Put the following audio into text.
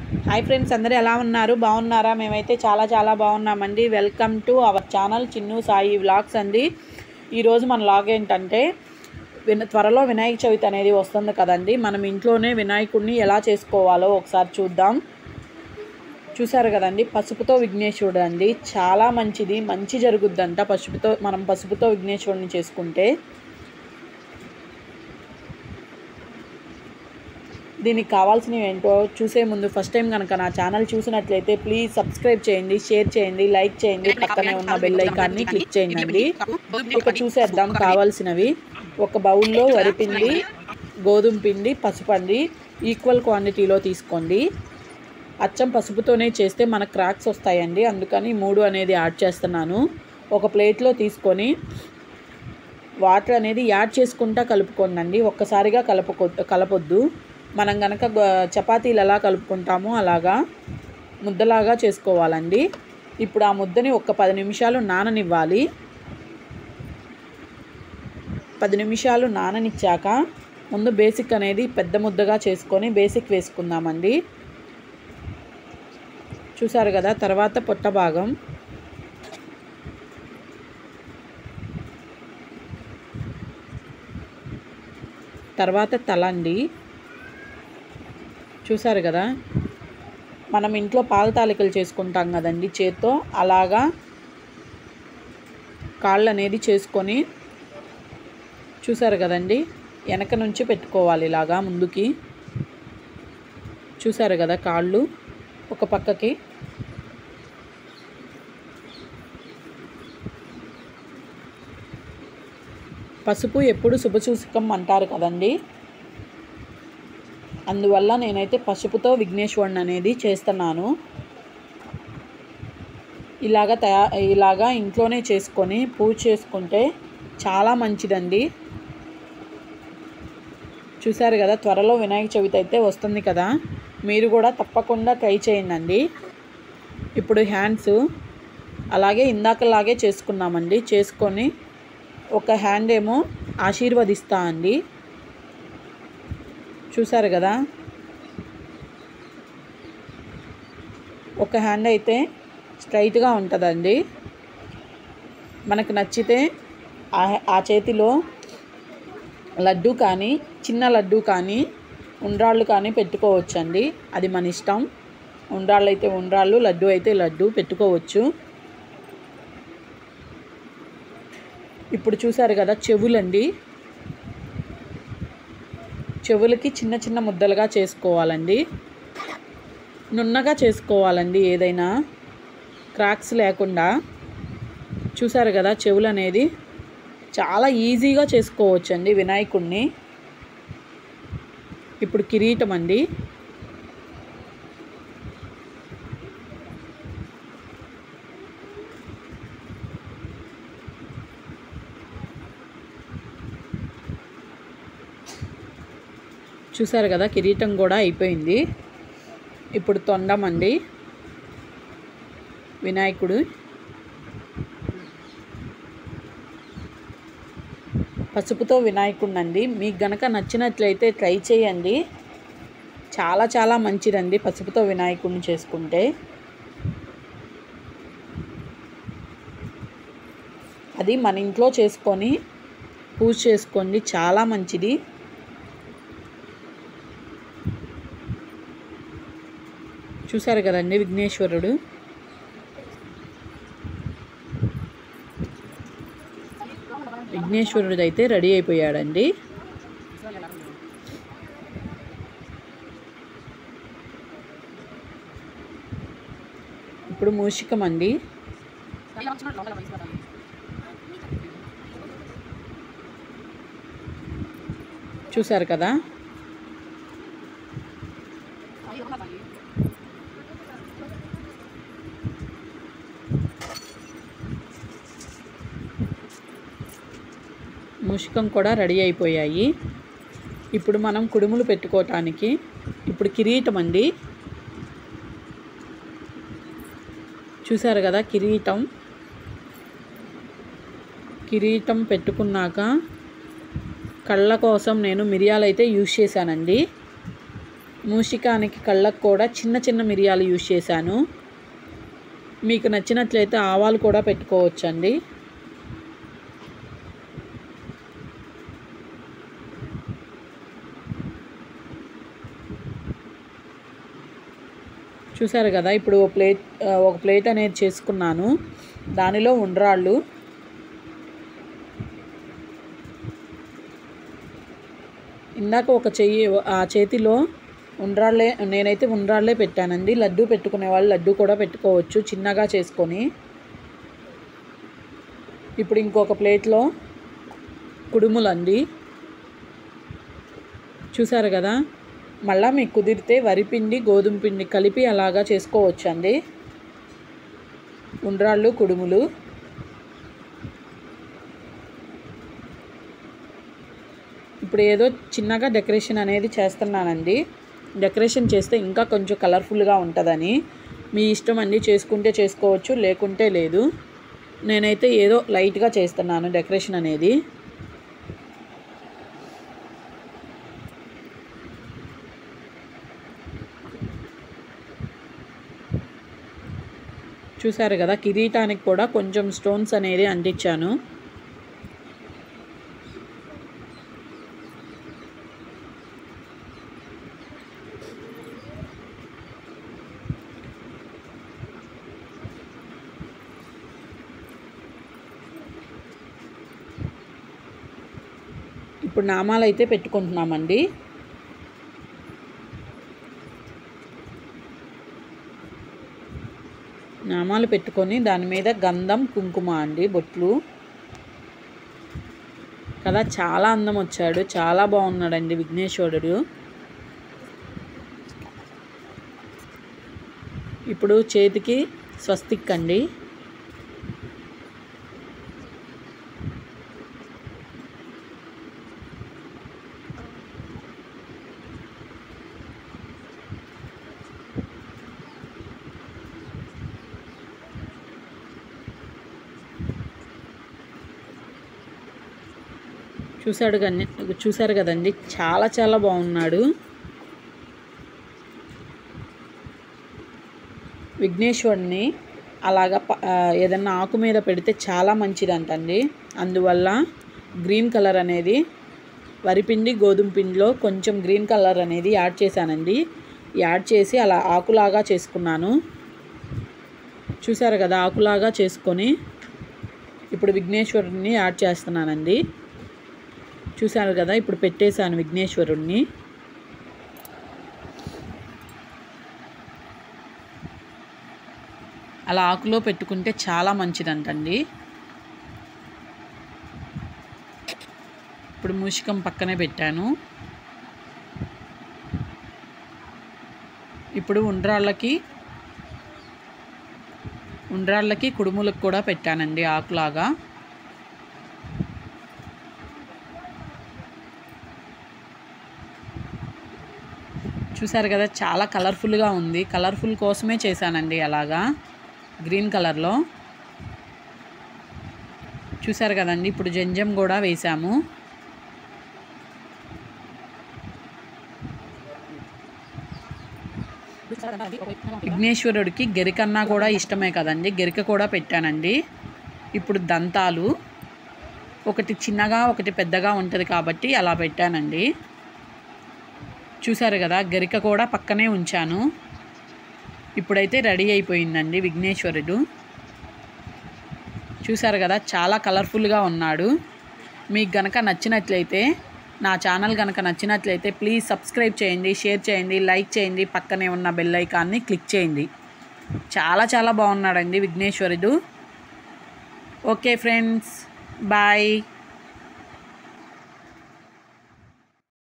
hi friends అందరూ ఎలా ఉన్నారు బాగున్నారా మేమైతే చాలా చాలా బాగున్నామండి welcome to our channel Chinnu Sai vlogs అండి ఈరోజు మన వ్లాగ్ ఏంటంటే విన త్వరలో వినాయక చవితి అనేది వస్తుంది కదండి మనం ఇంట్లోనే వినాయకుడిని ఎలా చేసుకోవాలో ఒకసారి చూద్దాం చూసారు కదండి పసుపుతో విఘ్నేశ్వరుడు అండి చాలా మంచిది మంచి జరుగుద్దంట పసుపుతో మనం పసుపుతో విఘ్నేశ్వరుని చేసుకుంటే దీనికి కావాల్సినవి ఏంటో చూసే ముందు ఫస్ట్ టైం కనుక నా ఛానల్ చూసినట్లయితే ప్లీజ్ సబ్స్క్రైబ్ చేయండి షేర్ చేయండి లైక్ చేయండి పక్కనే ఉన్న బెల్ ఐకాన్ని క్లిక్ చేయండి ఇక చూసేద్దాం కావాల్సినవి ఒక బౌల్లో వరిపిండి గోధుమ పిండి పసుపు అండి ఈక్వల్ క్వాంటిటీలో తీసుకోండి అచ్చం పసుపుతోనే చేస్తే మనకు క్రాక్స్ వస్తాయండి అందుకని మూడు అనేది యాడ్ చేస్తున్నాను ఒక ప్లేట్లో తీసుకొని వాటర్ అనేది యాడ్ చేసుకుంటా కలుపుకోండి ఒక్కసారిగా కలుపుకో కలపొద్దు మనం కనుక చపాతీలు ఎలా కలుపుకుంటామో అలాగా ముద్దలాగా చేసుకోవాలండి ఇప్పుడు ఆ ముద్దని ఒక పది నిమిషాలు నాననివ్వాలి పది నిమిషాలు నాననిచ్చాక ముందు బేసిక్ అనేది పెద్ద ముద్దగా చేసుకొని బేసిక్ వేసుకుందామండి చూసారు కదా తర్వాత పొట్ట భాగం తర్వాత తల అండి చూసారు కదా మనం ఇంట్లో పాల తాలికలు చేసుకుంటాం కదండి చేత్తో అలాగా కాళ్ళు అనేది చేసుకొని చూసారు కదండి వెనక నుంచి పెట్టుకోవాలి ఇలాగా ముందుకి చూసారు కదా కాళ్ళు ఒక పక్కకి పసుపు ఎప్పుడు శుభసూచకం అంటారు కదండి అందువల్ల నేనైతే పసుపుతో విఘ్నేశ్వరుని అనేది చేస్తున్నాను ఇలాగ తయా ఇలాగా ఇంట్లోనే చేసుకొని పూజ చేసుకుంటే చాలా మంచిదండి చూసారు కదా త్వరలో వినాయక చవితి అయితే వస్తుంది కదా మీరు కూడా తప్పకుండా ట్రై చేయండి ఇప్పుడు హ్యాండ్స్ అలాగే ఇందాకలాగే చేసుకున్నామండి చేసుకొని ఒక హ్యాండ్ ఏమో ఆశీర్వదిస్తా అండి చూసారు కదా ఒక హ్యాండ్ అయితే స్ట్రైట్గా ఉంటుందండి మనకు నచ్చితే ఆ చేతిలో లడ్డు కానీ చిన్న లడ్డు కానీ ఉండ్రాళ్ళు కానీ పెట్టుకోవచ్చండి అది మన ఇష్టం ఉండ్రాళ్ళు అయితే ఉండ్రాళ్ళు లడ్డు అయితే లడ్డు పెట్టుకోవచ్చు ఇప్పుడు చూసారు కదా చెవులండి చెవులకి చిన్న చిన్న ముద్దలుగా చేసుకోవాలండి నున్నగా చేసుకోవాలండి ఏదైనా క్రాక్స్ లేకుండా చూసారు కదా చెవులు అనేది చాలా ఈజీగా చేసుకోవచ్చండి వినాయకుడిని ఇప్పుడు కిరీటం అండి చూసారు కదా కిరీటం కూడా అయిపోయింది ఇప్పుడు తొండం అండి వినాయకుడు పసుపుతో వినాయకుడు అండి మీకు గనక నచ్చినట్లయితే ట్రై చేయండి చాలా చాలా మంచిదండి పసుపుతో వినాయకుడిని చేసుకుంటే అది మన ఇంట్లో చేసుకొని పూజ చేసుకోండి చాలా మంచిది చూసారు కదండి విఘ్నేశ్వరుడు విఘ్నేశ్వరుడు అయితే రెడీ అయిపోయాడండి ఇప్పుడు మూషికం అండి చూసారు కదా ముషికం కూడా రెడీ అయిపోయాయి ఇప్పుడు మనం కుడుములు పెట్టుకోవటానికి ఇప్పుడు కిరీటం అండి చూసారు కదా కిరీటం కిరీటం పెట్టుకున్నాక కళ్ళ కోసం నేను మిరియాలు అయితే యూజ్ చేశానండి మూషికానికి కళ్ళకు కూడా చిన్న చిన్న మిరియాలు యూజ్ చేశాను మీకు నచ్చినట్లయితే ఆవాలు కూడా పెట్టుకోవచ్చండి చూసారు కదా ఇప్పుడు ఒక ప్లేట్ ఆ, ఒక ప్లేట్ అనేది చేసుకున్నాను దానిలో ఉండ్రాళ్ళు ఇందాక ఒక చెయ్యి ఆ చేతిలో ఉండ్రాళ్ళే నేనైతే ఉండ్రాళ్ళే పెట్టానండి లడ్డు పెట్టుకునే వాళ్ళు లడ్డు కూడా పెట్టుకోవచ్చు చిన్నగా చేసుకొని ఇప్పుడు ఇంకొక ప్లేట్లో కుడుములండి చూసారు కదా మళ్ళా మీకు కుదిరితే వరిపిండి గోధుమ పిండి కలిపి అలాగా చేసుకోవచ్చండి ఉండ్రాళ్ళు కుడుములు ఇప్పుడు ఏదో చిన్నగా డెకరేషన్ అనేది చేస్తున్నానండి డెకరేషన్ చేస్తే ఇంకా కొంచెం కలర్ఫుల్గా ఉంటుందని మీ ఇష్టం అండి చేసుకుంటే చేసుకోవచ్చు లేకుంటే లేదు నేనైతే ఏదో లైట్గా చేస్తున్నాను డెకరేషన్ అనేది చూసారు కదా కిరీటానికి కూడా కొంచెం స్టోన్స్ అనేది అంటించాను ఇప్పుడు నామాలు అయితే పెట్టుకుంటున్నామండి నామాలు పెట్టుకొని దాని మీద గంధం కుంకుమ అండి బొట్లు కదా చాలా అందం వచ్చాడు చాలా బాగున్నాడండి విఘ్నేశ్వరుడు ఇప్పుడు చేతికి స్వస్తిక్ అండి చూశాడు కానీ చూశారు కదండి చాలా చాలా బాగున్నాడు విఘ్నేశ్వరుని అలాగా ప- ఆ, ఏదన్నా ఆకు మీద పెడితే చాలా మంచిదంటండి అందువల్ల గ్రీన్ కలర్ అనేది వరిపిండి గోధుమ పిండిలో కొంచెం గ్రీన్ కలర్ అనేది యాడ్ చేశానండి యాడ్ చేసి అలా ఆకులాగా చేసుకున్నాను చూసారు కదా ఆకులాగా చేసుకొని ఇప్పుడు విఘ్నేశ్వరుడిని యాడ్ చేస్తున్నానండి చూశారు కదా ఇప్పుడు పెట్టేశాను విఘ్నేశ్వరుణ్ణి అలా ఆకులో పెట్టుకుంటే చాలా మంచిదంటండి ఇప్పుడు మూషికం పక్కనే పెట్టాను ఇప్పుడు ఉండ్రాళ్ళకి ఉండ్రాళ్ళకి కుడుములకు కూడా పెట్టానండి ఆకులాగా చూసారు కదా చాలా కలర్ఫుల్గా ఉంది కలర్ఫుల్ కోసమే చేశానండి అలాగా గ్రీన్ కలర్లో చూసారు కదండి ఇప్పుడు జంజం కూడా వేసాము విఘ్నేశ్వరుడికి గెరికన్నా కూడా ఇష్టమే కదండి గెరిక కూడా పెట్టానండి ఇప్పుడు దంతాలు ఒకటి చిన్నగా ఒకటి పెద్దగా ఉంటుంది కాబట్టి అలా పెట్టానండి చూసారు కదా గరిక కూడా పక్కనే ఉంచాను ఇప్పుడైతే రెడీ అయిపోయిందండి విఘ్నేశ్వరుడు చూసారు కదా చాలా కలర్ఫుల్గా ఉన్నాడు మీకు గనక నచ్చినట్లయితే నా ఛానల్ కనుక నచ్చినట్లయితే ప్లీజ్ సబ్స్క్రైబ్ చేయండి షేర్ చేయండి లైక్ చేయండి పక్కనే ఉన్న బెల్ ఐకాన్ని క్లిక్ చేయండి చాలా చాలా బాగున్నాడండి విఘ్నేశ్వరుడు ఓకే ఫ్రెండ్స్ బాయ్